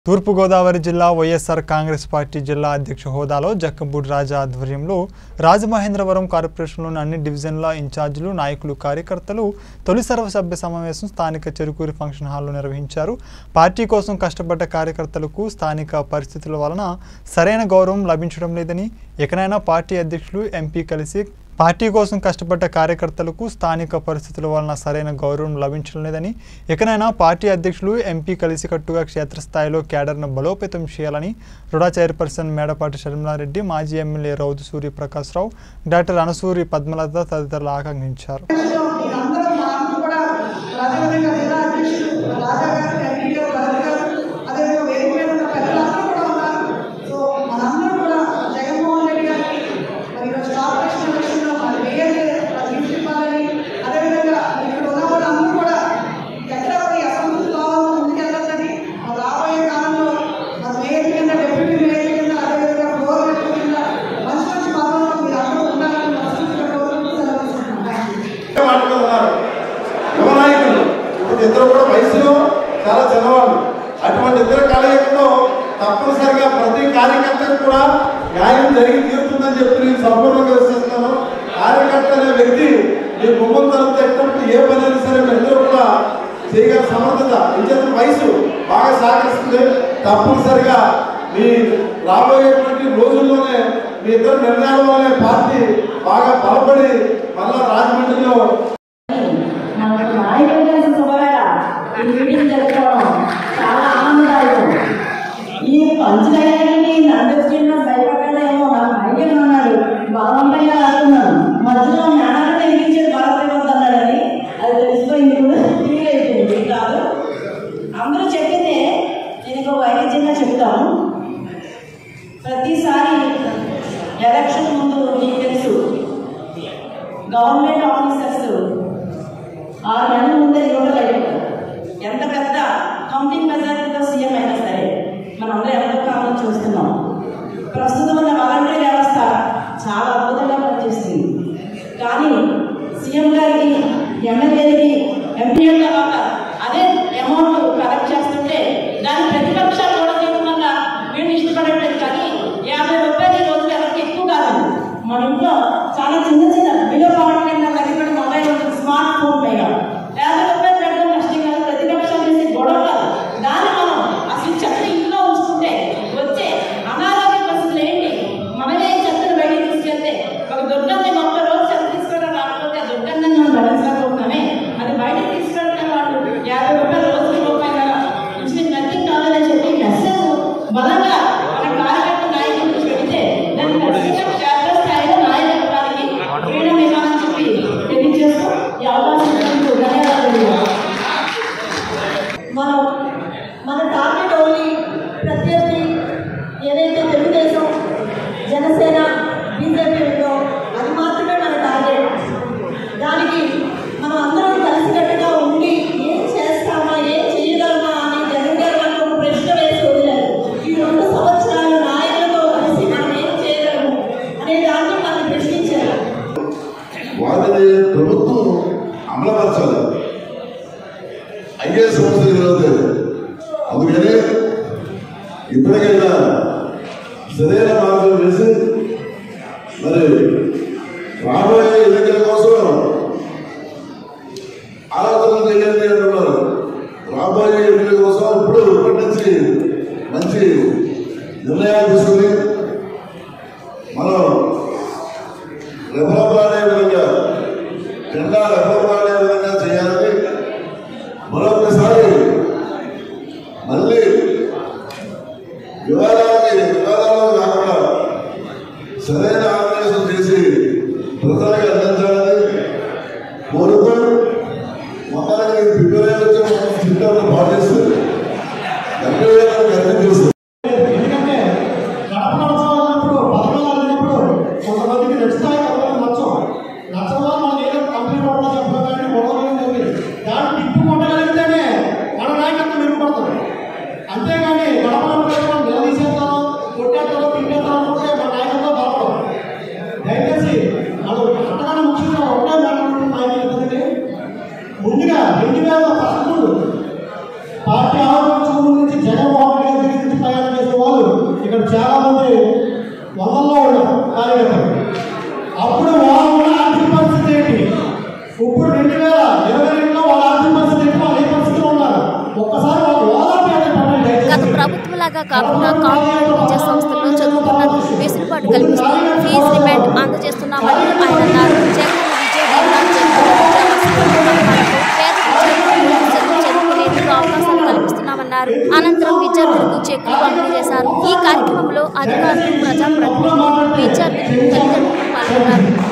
తూర్పుగోదావరి జిల్లా వైఎస్ఆర్ కాంగ్రెస్ పార్టీ జిల్లా అధ్యక్ష హోదాలో జక్కంపూడి రాజా ఆధ్వర్యంలో రాజమహేంద్రవరం కార్పొరేషన్లోని అన్ని డివిజన్ల ఇన్ఛార్జీలు నాయకులు కార్యకర్తలు తొలి సర్వసభ్య సమావేశం స్థానిక చెరుకూరి ఫంక్షన్ హాల్లో నిర్వహించారు పార్టీ కోసం కష్టపడ్డ కార్యకర్తలకు స్థానిక పరిస్థితుల వలన సరైన గౌరవం లభించడం లేదని ఎకనైనా పార్టీ అధ్యక్షులు ఎంపీ కలిసి పార్టీ కోసం కష్టపడ్డ కార్యకర్తలకు స్థానిక పరిస్థితుల వలన సరైన గౌరవం లభించడం లేదని ఇకనైనా పార్టీ అధ్యక్షులు ఎంపీ కలిసికట్టుగా క్షేత్రస్థాయిలో క్యాడర్ను బలోపేతం చేయాలని రుడా చైర్పర్సన్ మేడపాటి షర్మిలారెడ్డి మాజీ ఎమ్మెల్యే రౌతు సూర్య ప్రకాశ్రావు డాక్టర్ అనసూరి పద్మలత తదితరులు ఆకాంక్షించారు మీరందరూ మనందరూ కూడా అదేవిధంగా జిల్లా అధ్యక్షులు రాజా గారు ఎంపీ గారు భరత్ గారు అదేవిధంగా వేదిక మీద ఉన్న పెద్దలందరూ కూడా ఉన్నారు సో మనందరం కూడా జగన్మోహన్ రెడ్డి గారికి మరి ఈరోజు కార్పొరేషన్ ఎలక్షన్లో మరి మేయర్ గిఫ్ట్ ఇవ్వాలని అదేవిధంగా ఇక్కడ ఉన్న వాళ్ళందరూ కూడా ఎక్కడ కూడా ఈ అసంతృప్తి భావంతో ముందుకెళ్ళొద్దని మరి రాబోయే కాలంలో మరి మేయర్ కింద డెప్యూటీ మేయర్ కింద అదేవిధంగా ఫ్లోర్ మేయర్ కింద మంచి మంచి పదవుల్లో మీరు అందరూ ఉండాలని మనస్ఫూర్తిగా కోరుకుంటూ సెలవు తీసుకుంటున్నాను మాట్లాడుతున్నారు యువ నాయకులు ఇప్పుడు ఇద్దరు కూడా వయసులో చాలా చిన్నవాళ్ళు అటువంటి ఇద్దరు కలయికలో తప్పనిసరిగా ప్రతి కార్యకర్తకు కూడా న్యాయం జరిగి తీరుతుందని చెప్పి నేను సంపూర్ణంగా విశ్వసిస్తున్నాను కార్యకర్త అనే వ్యక్తి మీ గుమ్మం తలుపు తట్టినప్పుడు ఏ పని అయినా సరే మీ ఇద్దరు కూడా చేయగల సమర్థత ఇంచేత వయసు బాగా సహకరిస్తుంది తప్పనిసరిగా మీ రాబోయేటువంటి రోజుల్లోనే మీ ఇద్దరు నిర్ణయాల వల్లనే పార్టీ బాగా బలపడి మళ్ళా రాజమండ్రిలో మనకు నాయకులు కలిసి శుభవేళ ఈ మీటింగ్ జరుపుకోవడం చాలా ఆనందదాయకం ఈ పంచదయానికి అండర్స్టాండ్ భయపడ్డాడేమో నాకు మైకేల్ అన్నాడు బలవంతంగా రాస్తున్నాను మధ్యలో జ్ఞానాన్ని తెలిపించేది బలపడవద్దన్నాడని అది తెలిసిపోయింది కూడా ఫీల్ అయిపోయింది కాదు అందరూ చెప్పిందే నేను ఇంకో వైవిధ్యంగా చెప్తాను ప్రతిసారి ఎలక్షన్ ముందు మీకు తెలుసు గవర్నమెంట్ ఆఫీసర్స్ ఆరు నెలల ముందే న్యూట్రల్ అయిపోతారు ఎంత పెద్ద కౌంటింగ్ మెజారిటీతో సీఎం అయినా సరే మనందరం ఎంతో కాలం చూస్తున్నాం ప్రస్తుతం ఉన్న వాలంటరీ వ్యవస్థ చాలా అద్భుతంగా పనిచేస్తుంది కానీ సీఎం గారికి ఎమ్మెల్యేలకి ఎంపీ తర్వాత అదే అమౌంట్ కలెక్ట్ చేస్తుంటే దాని ప్రతిపక్షాలు కూడా తీవ్రంగా వీళ్ళు ఇష్టపడట్లేదు కానీ యాభై రూపాయలు ఈ రోజు ఎవరికి ఎక్కువ కాదు మన ఇంట్లో చాలా చిన్న చిన్న బిలో పవర్ కింద దగ్గర కూడా మొబైల్ ఉంటుంది స్మార్ట్ ఫోన్ పైగా యాభై రూపాయలు పెట్టడం కష్టం కాదు ప్రతిపక్షాలు చేసే గొడవ కాదు దాన్ని మనం అసలు చెత్త ఇంట్లో ఉంచుకుంటే వచ్చే అనారోగ్య పరిస్థితులు ఏంటి మనమే ఈ చెత్తను బయటికి తీసుకెళ్తే ఒక దొడ్డంది మొత్తం రోజు చెత్త తీసుకోవడం రాకపోతే ఆ దొడ్డందని మనం భరించలేకపోతున్నామే అది బయటికి తీసుకెళ్తే వాళ్ళు యాభై రూపాయలు రోజుకి రూపాయలు కదా ఇచ్చిన నథింగ్ కావాలని చెప్పి మెసేజ్ బలంగా మన కార్యకర్త నాయకులకు పెడితే దాన్ని ఖచ్చితంగా క్షేత్రస్థాయిలో నాయకత్వానికి ఫ్రీడమ్ ఇవ్వాలని చెప్పి తెలియజేస్తూ ఈ అవకాశం ఇచ్చినందుకు ధన్యవాదాలు మనం మన టార్గెట్ ఓన్లీ ప్రత్యర్థి ఏదైతే తెలుగుదేశం జనసేన బీజేపీ ఉందో అది మాత్రమే మన టార్గెట్ దానికి మనం అందరం కలిసికట్టుగా ఉండి ఏం చేస్తామా ఏం చేయగలమా అని జగన్ గారు మనకు ఒక ప్రశ్న వేసి వదిలారు ఈ రెండు సంవత్సరాలు నాయకులతో కలిసి మనం ఏం చేయగలము అనే దాన్ని మనం ప్రశ్నించారు వాటిని ప్రభుత్వం అమలుపరచాలి అయ్యే సమస్య జరుగుతుంది అందుకని ఇప్పటికైనా సరైన మార్గం వేసి మరి రాబోయే ఎన్నికల కోసం ఆలోచన చేయండి అంటున్నారు రాబోయే ఎన్నికల కోసం ఇప్పుడు ఇప్పటి నుంచి మంచి నిర్ణయాలు తీసుకుని మనం రెఫరబలాడే విధంగా జెండా రెఫరబలాడే విధంగా చేయాలని మరొకసారి మళ్ళీ వివాదానికి వివాదాలు కాకుండా సరైన ఆర్గనైజేషన్ చేసి ప్రజలకు అందించాలని కోరుతూ మొత్తానికి ప్రిపేర్ వచ్చి సిస్టమ్ బాగా చేస్తుంది ఎంపీ గారికి అర్థం చేస్తుంది ఎందుకంటే గడప నడచాలన్నప్పుడు పథకాలు అందినప్పుడు కొంతమందికి నెక్స్ట్ స్థాయి కొంతమంది నచ్చం నచ్చడం వల్ల మనం ఏదో కంపెనీ పడడం చెప్పడం కానీ గొడవలు ఉంది దాన్ని తిప్పు కొట్టగలిగితేనే మన నాయకత్వం మెరుగుపడుతుంది అంతేగాని గడప నడపడం నిలదీసేంత ఇక్కడ చాలా మంది వందల్లో ఉన్నారు కార్యకర్తలు అప్పుడు వాళ్ళు ఉన్న ఆర్థిక పరిస్థితి ఏంటి ఇప్పుడు రెండు వేల ఇరవై రెండులో వాళ్ళ ఆర్థిక పరిస్థితి ఏంటి వాళ్ళు ఏ పరిస్థితిలో ఉన్నారు ఒక్కసారి వాళ్ళు ఓదార్పు అనేది పడండి గత దయచేసి. ప్రభుత్వంలాగా కాకుండా కాంట్రాక్ట్ విద్యా సంస్థల్లో చదువుతున్న వెసులుబాటు కల్పిస్తూ ఫీజు రిమాండ్ అందజేస్తున్నామని ఆయన అన్నారు జగన్ విజయ దినాలు జరుపుకున్న విద్యార్థులకు పేద విద్యార్థులు చదువుకునేందుకు అవకాశాలు కల్పిస్తున్నామన్నారు అనంతరం విద్యార్థులకు చెక్కులు పంపిణీ చేశారు ఈ కార్యక్రమంలో అధికారులు ప్రజాప్రతినిధులు విద్యార్థులు తల్లిదండ్రులు పాల్గొన్నారు